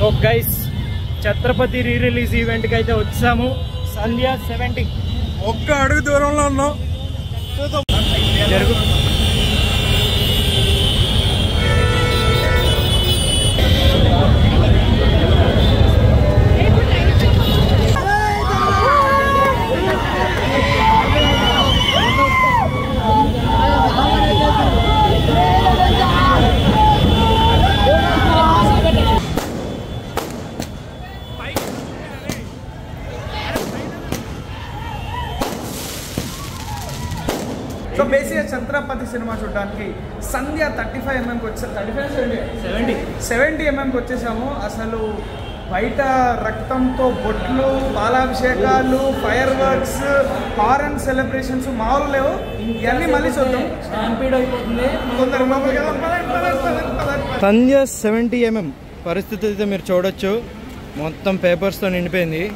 So guys Chhatrapati re release ఈవెంట్కి అయితే వచ్చాము సంధ్య సెవెంటీ ఒక్క అడుగు దూరంలో ఉన్నాం జరుగు సో బేసిక్గా ఛత్రపతి సినిమా చూడడానికి సంధ్య థర్టీ ఫైవ్ ఎంఎంకి వచ్చా thirty five seventy seventy seventy ఎంఎంకి వచ్చేసాము అసలు బయట రక్తంతో బొట్లు పాలాభిషేకాలు ఫైర్ వర్క్స్ హారన్ సెలబ్రేషన్స్ మామూలు లేవు ఇవన్నీ మళ్ళీ చూద్దాం స్టాంపీడ్ అయిపోతుంది కొందరు లోపలికి వెళ్దాం. పదండి, పదండి, పదండి, పదండి. సంధ్య సెవెంటీ ఎంఎం పరిస్థితి అయితే మీరు చూడొచ్చు మొత్తం పేపర్స్తో నిండిపోయింది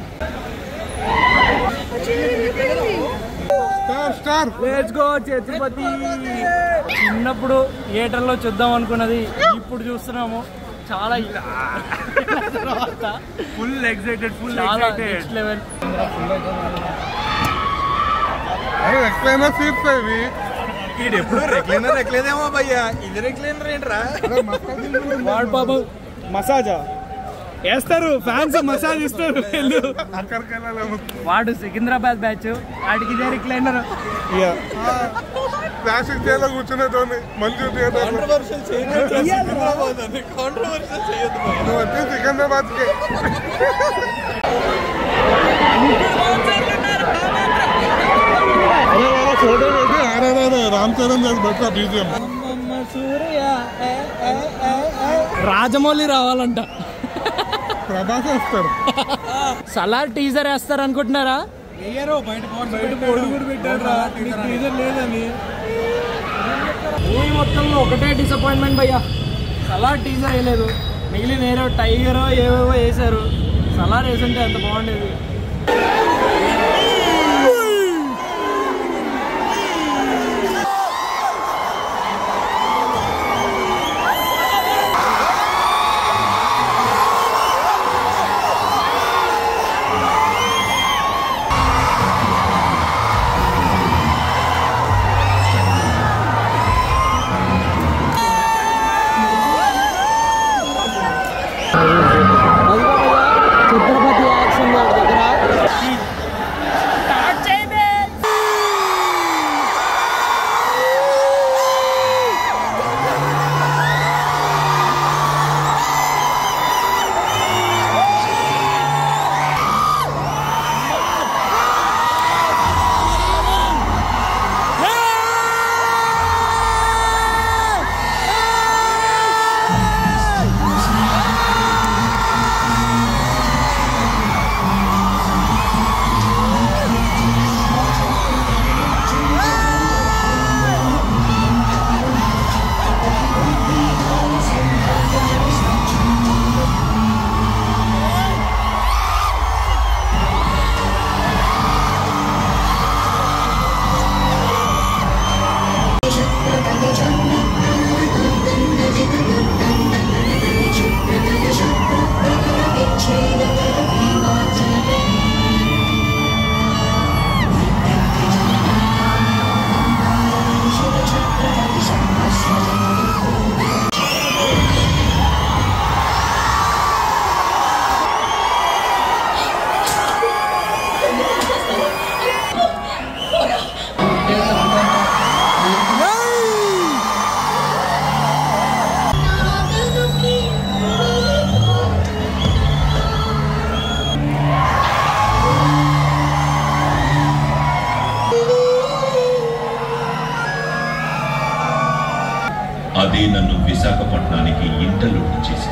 లెట్స్ గో ఛత్రపతి చిన్నప్పుడు థియేటర్లో చూద్దాం అనుకున్నది ఇప్పుడు చూస్తున్నాము చాలా తర్వాత ఫుల్ ఎక్సైటెడ్ ఫుల్ చాలా నెక్స్ట్ లెవెల్ ఎక్స్ప్లెయినర్ సీట్స్ ఇవి ఇది ఎప్పుడు రెక్లైనర్ రెక్లేదేమో భయ్యా ఇది రెక్లైనర్ ఏంట్రా వాడు పాపం మసాజా వేస్తారు ఫ్యాన్స్ మసాజ్ ఇస్తారు వెళ్ళు అక్కడికి వెళ్ళలేము వాడు సికింద్రాబాద్ బ్యాచ్ వాడికి ఇదే రిక్లైనర్ ప్లాస్టిక్ చైర్లో కూర్చునేతోని మంచి థియేటర్ నువ్వు వచ్చి సికింద్రాబాద్కి అరే వాళ్ళ ఫోటో పెట్టి ఆరాధన రామ్ చరణ్ చేసి పెట్టా బీజిఎం రాజమౌళి రావాలంట ప్రభాస్ వస్తారు సలార్ టీజర్ వేస్తారు అనుకుంటున్నారా మూవీ మొత్తంలో ఒకటే డిసప్పాయింట్మెంట్ భయ్యా సలార్ టీజర్ వేయలేదు మిగిలిన ఏదో టైగర్ ఏవేవో వేశారు సలార్ వేసుంటే ఎంత బాగుండేది ఛత్రపతి యాక్షన్ దగ్గర అది నన్ను విశాఖపట్నానికి ఇంటర్లుట్ చేసింది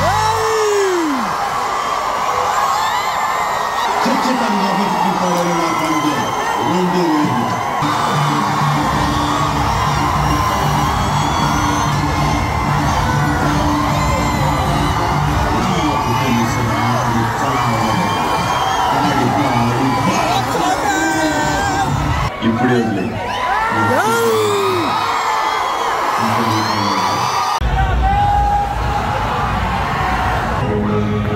ఖచ్చితంగా బతుకుకోవాలని నాకంటే రెండే లేదు ఇప్పుడే వదిలేదు ఆ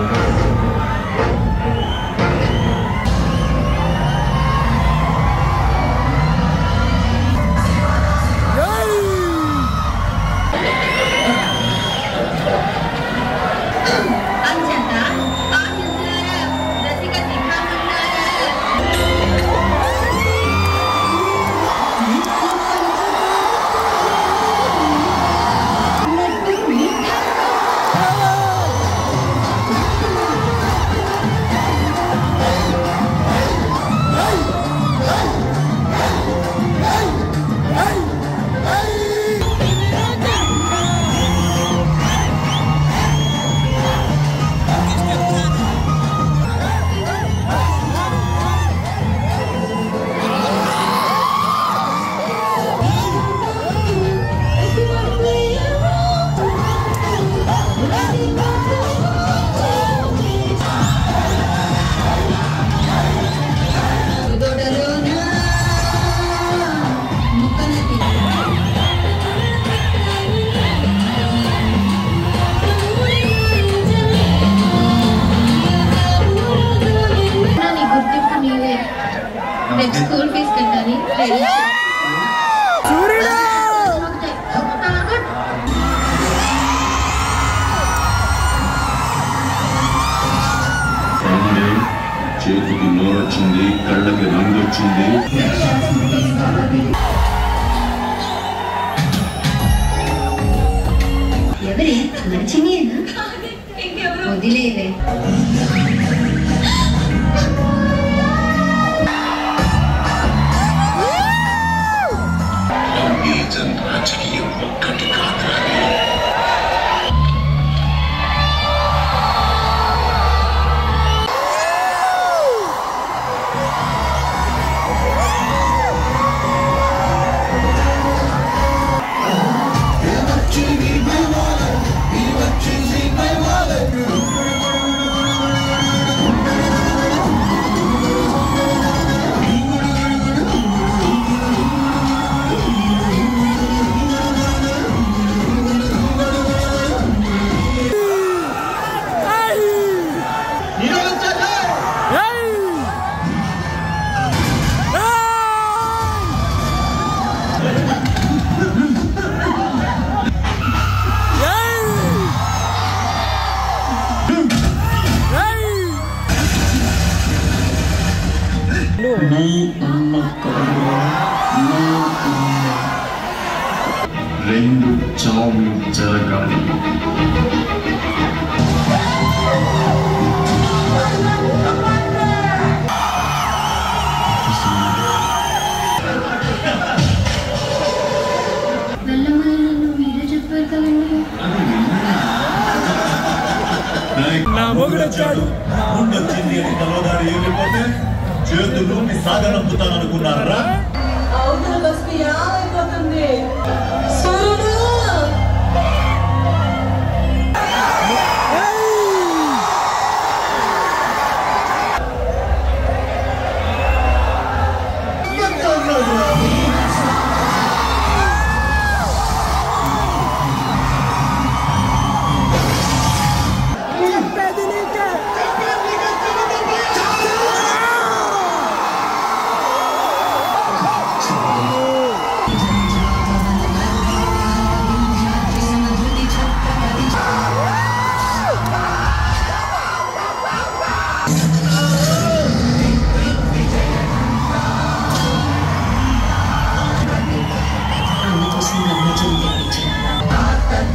రేపు స్కూల్ ఫీజు కట్టాలి రెడీ అవునే చేతికి నోరొచ్చింది కళ్ళకి రంగు వచ్చింది ఎవరి మంచినేనా వదిలేవే రౌడీజం రాజకీయం ఒక్కటి కాదు రెండు చావులు జరగాలి వెళ్ళమని నన్ను మీరే చెప్పారు కదండి నా మొగుడు వచ్చాడు ఉండొచ్చింది అని తలవదాడి వెళ్ళిపోతే చేతులు సాగనంపుతాననుకున్నారా అవతల బస్కి ఏమైపోతుంది సూర్యుడు అందుకోసం బ్రహ్మచర్యం తెప్పించాను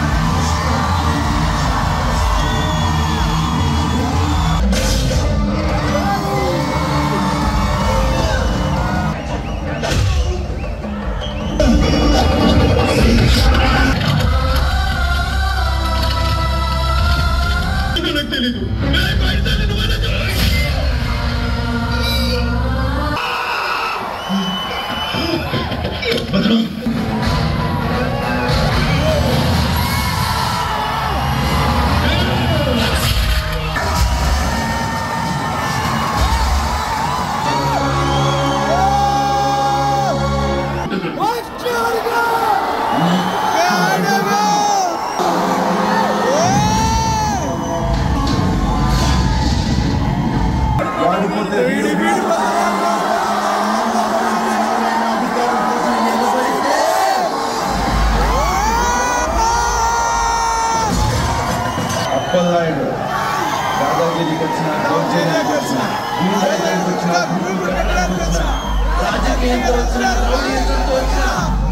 అప్పలనాయుడు దాదాగిరికి వచ్చిన దౌర్జన్యానికి వచ్చిన భూమికి వచ్చిన భూమి కట్టడానికి వచ్చిన రాజకీయంతో వచ్చిన రౌడీజంతో వచ్చిన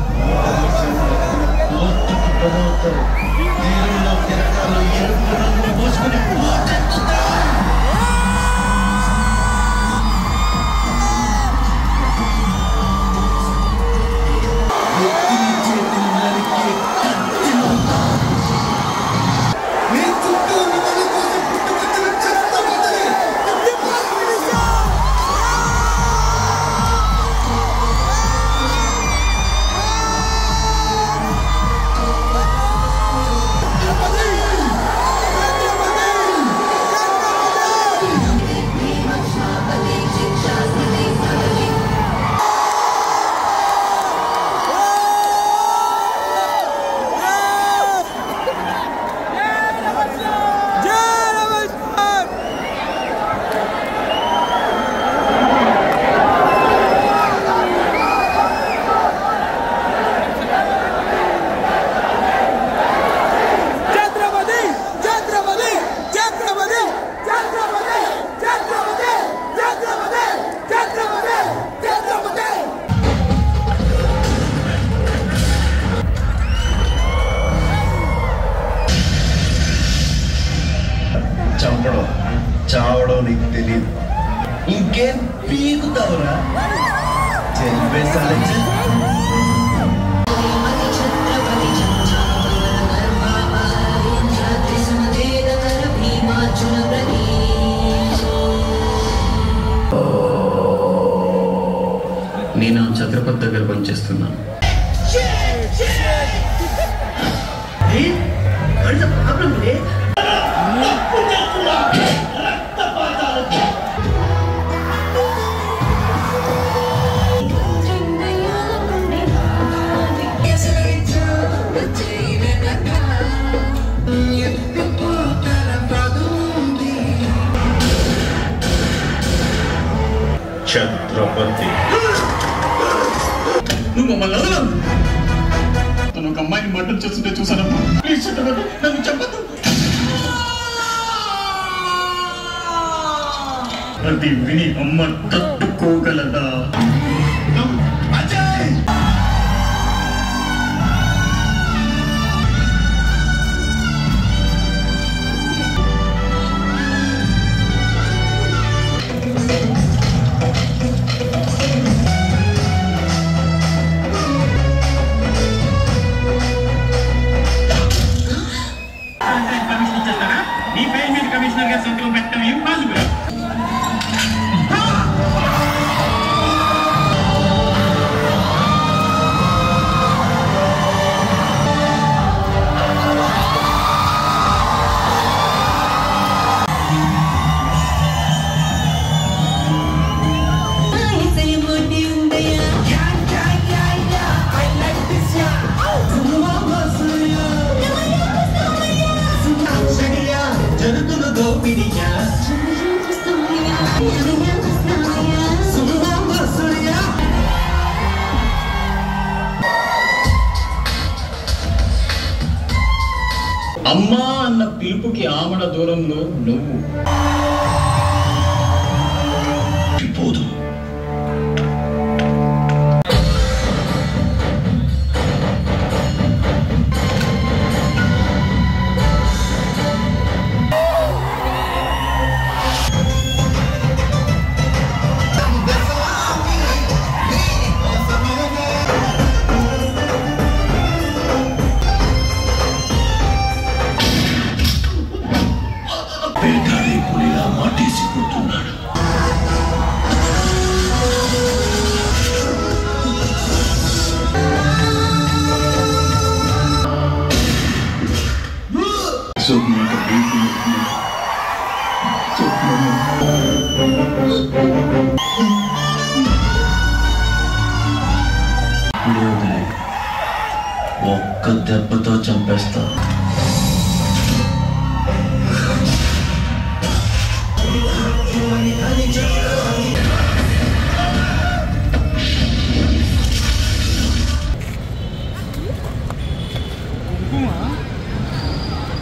కోర్టుకు పదవుతారు జైలులో కిరకాలు ఎరుపు రంగు మోసుకుని వ్యక్తిని చేతిని నరికి కత్తిలో నీ చుట్టూ నిధుల కోసం పుట్టుకొచ్చిన చెత్తమందిని చంపడం చావడం నీకు తెలియదు ఇంకేం పీకుతావురా చెల్పేసాలి నేను ఛత్రపతి దగ్గర పనిచేస్తున్నాను ఛత్రపతి నువ్వు మమ్మల్ని వదలవు. తను ఒక అమ్మాయిని మర్డర్ చేస్తుంటే చూసానమ్మా ప్లీజ్ ఛత్రపతి నన్ను చెప్పదు అది విని అమ్మ తట్టుకోగలదా అజయ్ కమిషన్ ఇచ్చేస్తారా నీ పేరు మీద కమిషనర్ గారు సంతకం పెట్టడం ఇంపాసిబుల్ జరుగుతున్న దోపిడియా అమ్మా అన్న పిలుపుకి ఆమడ దూరంలో నువ్వు పోదు వేటాడే పులిలా మాటేసిపోతున్నాడు స్వప్న ఒక్క దెబ్బతో చంపేస్తా